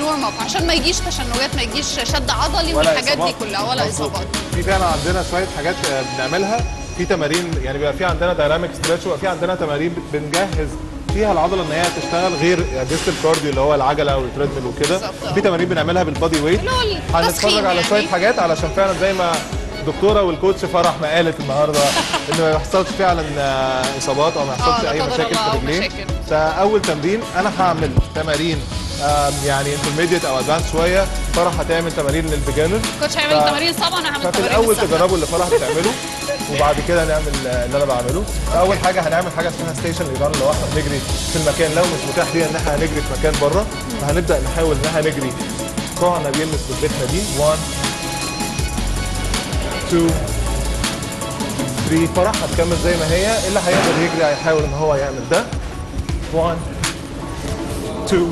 الورم اب عشان ما يجيش تشنجات ما يجيش شد عضلي ولا والحاجات دي إصابات. كلها ولا مظبوط. اصابات في فعلا عندنا شويه حاجات آه، بنعملها في تمارين يعني بيبقى في عندنا دايناميك ستريتش وبيبقى في عندنا تمارين بنجهز فيها العضله ان هي تشتغل غير ديستال كارديو اللي هو العجله والتريدميل وكده بالظبط. في تمارين بنعملها بالبادي ويت اللي هو هنتفرج التسخين على يعني. شويه حاجات علشان فعلا زي ما الدكتوره والكوتش فرح ما قالت النهارده ان ما يحصلش فعلا آه، اصابات او ما يحصلش لا اي قدر مشاكل الله في أو الرجلين مشاكل. فاول تمرين انا هعمل تمارين آم، يعني انترميديت او ادفانس شويه فرح هتعمل تمارين للبيجنر كوتش هيعمل ف- تمارين صعبه انا هعمل ففي تمارين الاول السهلة. تجربوا اللي فرح بتعمله وبعد كده نعمل آه، اللي انا بعمله فاول حاجه هنعمل حاجه اسمها ستيشن ايران اللي هو احنا بنجري في المكان لو مش متاح لينا ان احنا هنجري في مكان بره فهنبدا نحاول ان احنا نجري كوعنا بيلمس ركبتنا دي 1 2 3 فرح هتكمل زي ما هي اللي هيقدر يجري هيحاول ان هو يعمل ده 1 2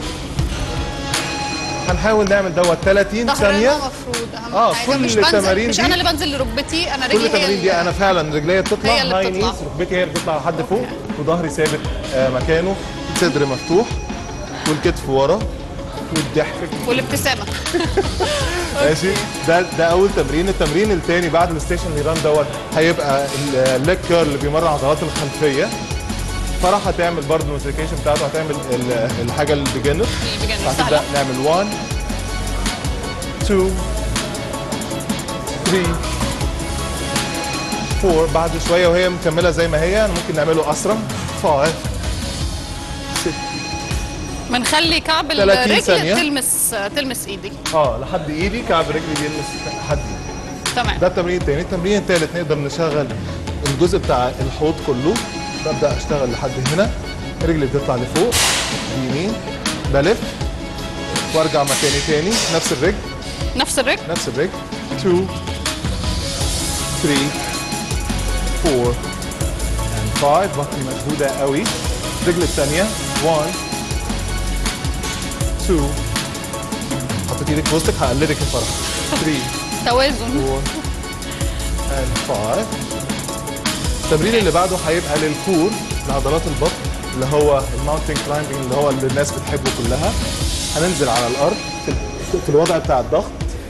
هنحاول نعمل دوت 30 ظهرنا ثانيه المفروض اهم آه، حاجه كل مش بنزل التمارين مش دي- انا اللي بنزل لركبتي انا رجلي كل هي التمارين دي اللي- انا فعلا رجليا بتطلع هي اللي هاي بتطلع. نيز ركبتي هي اللي بتطلع لحد فوق وظهري ثابت آه، مكانه صدر مفتوح والكتف ورا والضحك والابتسامه ماشي ده ده اول تمرين التمرين الثاني بعد الستيشن ران دوت هيبقى الليج كيرل اللي بيمرن عضلات الخلفيه فرح هتعمل برضه الموتيفيكيشن بتاعته هتعمل ال- الحاجه البيجنر البيجنر هتبدا سهله نعمل 1 2 3 4 بعد شويه وهي مكمله زي ما هي ممكن نعمله اسرع 5 6 بنخلي كعب 30 الرجل ثانية. تلمس تلمس ايدي اه لحد ايدي كعب رجلي بيلمس لحد ايدي تمام ده التمرين الثاني التمرين الثالث نقدر نشغل الجزء بتاع الحوض كله ببدا اشتغل لحد هنا رجلي بتطلع لفوق يمين بلف وارجع مكاني تاني نفس الرجل نفس الرجل نفس الرجل 2 3 4 and 5 بطني مشدودة قوي الرجل الثانية 1 2 حطيت ايدك في وسطك هقلدك يا فرح 3 توازن 4 and 5 التمرين اللي بعده هيبقى للكور لعضلات البطن اللي هو الماونتن كلايمبنج اللي هو اللي الناس بتحبه كلها هننزل على الارض في- في الوضع بتاع الضغط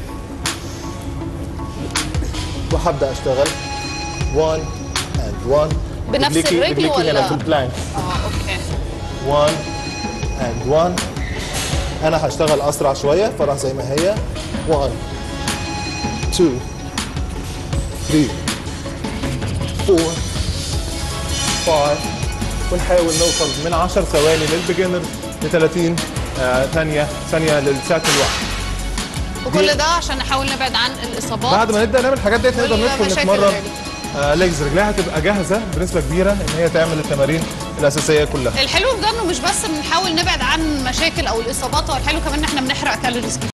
وهبدا اشتغل 1 and 1 بنفس رجليكي- الرجل رجليكي ولا؟ هنا في البلانك اه اوكي 1 and 1 انا هشتغل اسرع شويه فرح زي ما هي 1 2 3 4 5 ونحاول نوصل من 10 ثواني للبيجنر ل 30 آه، ثانيه ثانيه لساعه الوقت وكل ده عشان نحاول نبعد عن الاصابات بعد ما نبدا نعمل الحاجات ديت نقدر ندخل والمشاكل نتمرن الرجل. آه ليجز رجليها هتبقى جاهزه بنسبه كبيره ان هي تعمل التمارين الاساسيه كلها الحلو في ده انه مش بس بنحاول نبعد عن مشاكل او الاصابات هو الحلو كمان ان احنا بنحرق كالوريز كتير